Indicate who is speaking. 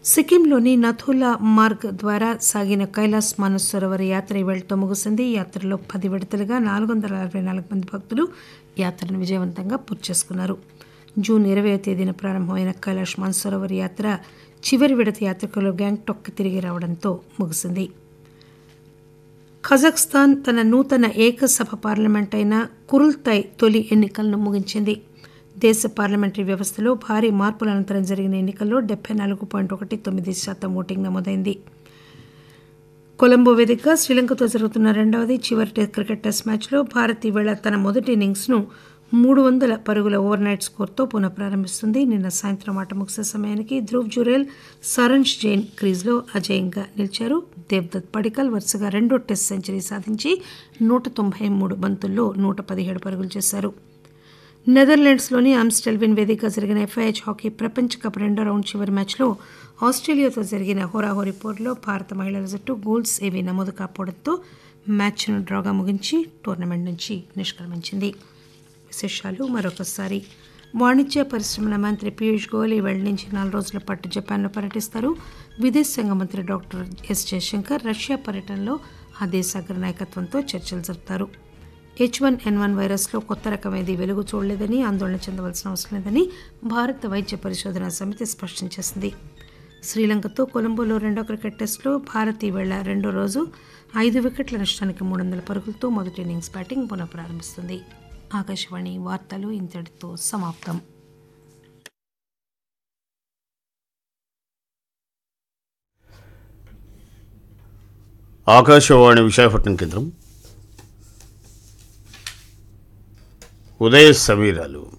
Speaker 1: సిక్కింలోని నథులా మార్గ్ ద్వారా సాగిన కైలాస్ మానసరోవర్ యాత్ర ఇవాళతో ముగిసింది ఈ యాత్రలో పది విడతలుగా నాలుగు వందల అరవై నాలుగు మంది భక్తులు యాత్రను విజయవంతంగా పూర్తి చేసుకున్నారు జూన్ ఇరవయో తేదీన ప్రారంభమైన కైలాష్ మానసరోవర్ యాత్ర చివరి విడత యాత్రికులు గ్యాంగ్టాక్కి తిరిగి రావడంతో ముగిసింది కజాఖ్స్తాన్ తన నూతన ఏకసభ పార్లమెంట్ అయిన కురుల్తై తొలి ఎన్నికలను ముగించింది దేశ పార్లమెంటరీ వ్యవస్థలో భారీ మార్పుల అనంతరం జరిగిన ఎన్నికల్లో డెబ్బై నాలుగు పాయింట్ ఒకటి తొమ్మిది శాతం ఓటింగ్ నమోదైంది కొలంబో వేదికగా శ్రీలంకతో జరుగుతున్న రెండవది చివరి టే- క్రికెట్ టెస్ట్ మ్యాచ్లో భారత్ ఈవేళ తన మొదటి ఇన్నింగ్స్ను మూడు వందల పరుగుల ఓవర్ నైట్ స్కోర్తో పునః ప్రారంభిస్తుంది నిన్న సాయంత్రం ఆట ముగిసే సమయానికి ధ్రువ్ జురేల్ సరంజ్ జైన్ క్రీజ్లో అజేయంగా నిలిచారు దేవ్దత్ పడికల్ వరుసగా రెండో టెస్ట్ సెంచరీ సాధించి నూట తొంభై మూడు బంతుల్లో నూట పదిహేడు పరుగులు చేశారు నెదర్లాండ్స్లోని ఆమ్స్టెల్విన్ వేదికగా జరిగిన ఎఫ్ఐహెచ్ హాకీ ప్రపంచ కప్ రెండో రౌండ్ చివరి మ్యాచ్లో ఆస్ట్రేలియాతో జరిగిన హోరాహోరీ పోరులో భారత మహిళల జట్టు గోల్స్ ఏవీ నమోదు కాకపోవడంతో మ్యాచ్ను డ్రాగా ముగించి టోర్నమెంట్ నుంచి నిష్క్రమించింది విశేషాలు మరొకసారి వాణిజ్య పరిశ్రమల మంత్రి పీయూష్ గోయల్ ఈవేళ నుంచి నాలుగు రోజుల పాటు జపాన్లో పర్యటిస్తారు విదేశాంగ మంత్రి డాక్టర్ ఎస్ జయశంకర్ రష్యా పర్యటనలో ఆ దేశ అగ్ర నాయకత్వంతో చర్చలు జరుపుతారు హెచ్ వన్ ఎన్ వన్ వైరస్లో కొత్త రకం ఏది వెలుగు చూడలేదని ఆందోళన చెందవలసిన అవసరం లేదని భారత వైద్య పరిశోధన సమితి స్పష్టం చేసింది శ్రీలంకతో కొలంబోలో రెండో క్రికెట్ టెస్టులో భారత్ ఈవేళ రెండో రోజు ఐదు వికెట్ల నష్టానికి మూడు వందల పరుగులతో మొదటి ఇన్నింగ్స్ బ్యాటింగ్ పునః ప్రారంభిస్తుంది ఆకాశవాణి వార్తలు ఇంతటితో సమాప్తం
Speaker 2: ఆకాశవాణి విశాఖపట్నం కేంద్రం ఉదయ సమీరాలు